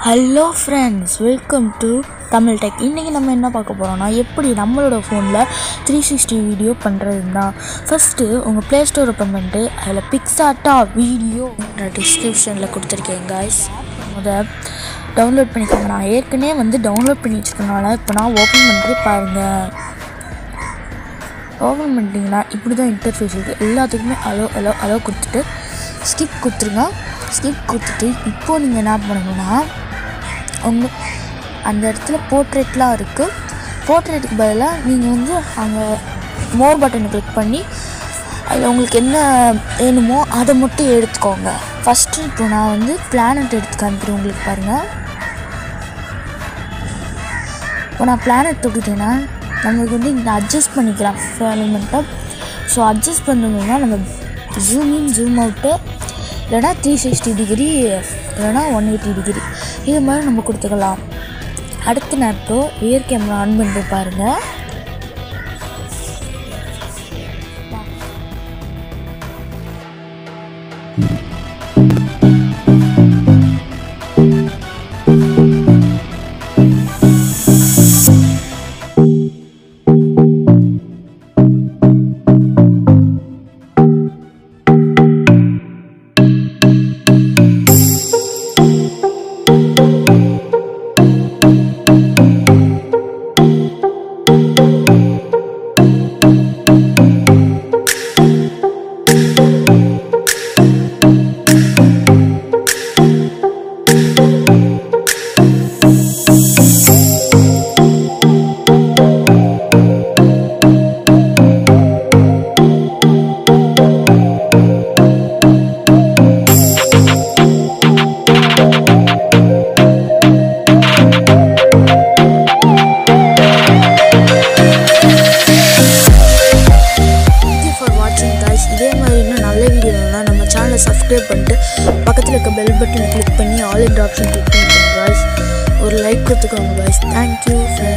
hello friends welcome to Tamil tech இன்றைக்கி நம்ம என்ன பார்க்க போகிறோம்னா எப்படி நம்மளோட ஃபோனில் த்ரீ சிக்ஸ்டி வீடியோ பண்ணுறது தான் ஃபஸ்ட்டு உங்கள் ப்ளே ஸ்டோர் ஓப்பன் பண்ணிட்டு அதில் பிக்ஸாட்டா வீடியோ டிஸ்கிரிப்ஷனில் கொடுத்துருக்கேன் guys முத டவுன்லோட் பண்ணிக்கோங்க நான் ஏற்கனவே வந்து டவுன்லோட் பண்ணி வச்சுருக்கனால இப்போ நான் ஓப்பன் பண்ணிட்டு பாருங்கள் ஓப்பன் பண்ணிட்டீங்கன்னா இப்படி தான் இன்டர்ஃபேஸ் இருக்குது எல்லாத்துக்குமே அலோ அலோ அலோ கொடுத்துட்டு ஸ்கிப் கொடுத்துருங்க ஸ்கிப் கொடுத்துட்டு இப்போது நீங்கள் என்ன பண்ணணும்னா உங்கள் அந்த இடத்துல போர்ட்ரேட்லாம் இருக்குது போர்ட்ரேட்டுக்கு பதிலாக நீங்கள் வந்து அங்கே மோர் பட்டனை கிளிக் பண்ணி அதில் உங்களுக்கு என்ன வேணுமோ அதை மட்டும் எடுத்துக்கோங்க ஃபஸ்ட்டு இப்போ நான் வந்து பிளானட் எடுத்து காமிக்கிறேன் உங்களுக்கு பாருங்கள் இப்போ நான் பிளானட் தொட்டுட்டேன்னா நம்மளுக்கு வந்து இங்கே அட்ஜஸ்ட் பண்ணிக்கலாம் எலிமெண்ட்டை ஸோ அட்ஜஸ்ட் பண்ணணும்னா நம்ம ஜூம் இன் ஜூம் அவுட்டு இல்லைனா த்ரீ சிக்ஸ்டி டிகிரி இல்லைனா ஒன் எயிட்டி டிகிரி இது மாதிரி நம்ம கொடுத்துக்கலாம் அடுத்து நான் இப்போ ரியர் கேமரா ஆன் பண்ணிட்டு பாருங்கள் தேங்க்யூ ஃபார் வாட்சிங் காய்ஸ் இதே மாதிரி இன்னும் நல்ல வீடியோனா நம்ம சேனலை சப்ஸ்கிரைப் பண்ணிட்டு பக்கத்தில் இருக்க பெல் பட்டன் கிளிக் பண்ணி ஆல் இண்ட் ஆப்ஷன் கிளிக் பண்ணிக்கோங்க காய்ஸ் ஒரு லைக் கொடுத்துக்கோங்க காய்ஸ் தேங்க்யூ ஃப்ரெண்ட்ஸ்